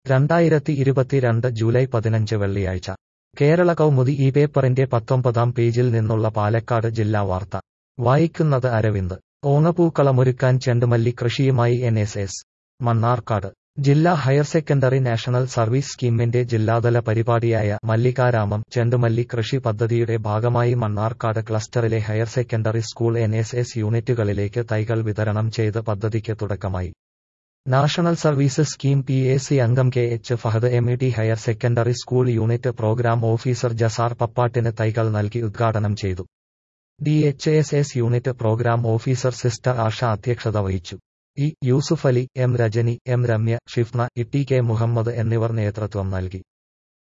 രണ്ടായിരത്തി ഇരുപത്തിരണ്ട് ജൂലൈ പതിനഞ്ച് വെള്ളിയാഴ്ച കേരള കൗമുദി ഈ പേപ്പറിന്റെ പത്തൊമ്പതാം പേജിൽ നിന്നുള്ള പാലക്കാട് ജില്ലാ വാർത്ത വായിക്കുന്നത് അരവിന്ദ് ഓണപ്പൂക്കളമൊരുക്കാൻ ചെണ്ടുമല്ലി കൃഷിയുമായി എൻ എസ് എസ് മണ്ണാർക്കാട് ജില്ലാ ഹയർ സെക്കൻഡറി നാഷണൽ സർവീസ് സ്കീമിന്റെ ജില്ലാതല പരിപാടിയായ മല്ലികാരാമം ചെണ്ടുമല്ലി കൃഷി പദ്ധതിയുടെ ഭാഗമായി മണ്ണാർക്കാട് ക്ലസ്റ്ററിലെ higher secondary school N S S യൂണിറ്റുകളിലേക്ക് തൈകൾ വിതരണം ചെയ്ത് പദ്ധതിക്ക് തുടക്കമായി national service scheme P A C അംഗം K H Fahad M E T higher secondary school unit programme officer Jasar പപ്പാട്ടിന് തൈകൾ നൽകി ഉദ്ഘാടനം ചെയ്തു D H S S unit programme officer sister Asha അധ്യക്ഷത വഹിച്ചു E Yusuf Ali M Rajani M Ramya Shifna E T K Muhammad എന്നിവർ നേതൃത്വം നൽകി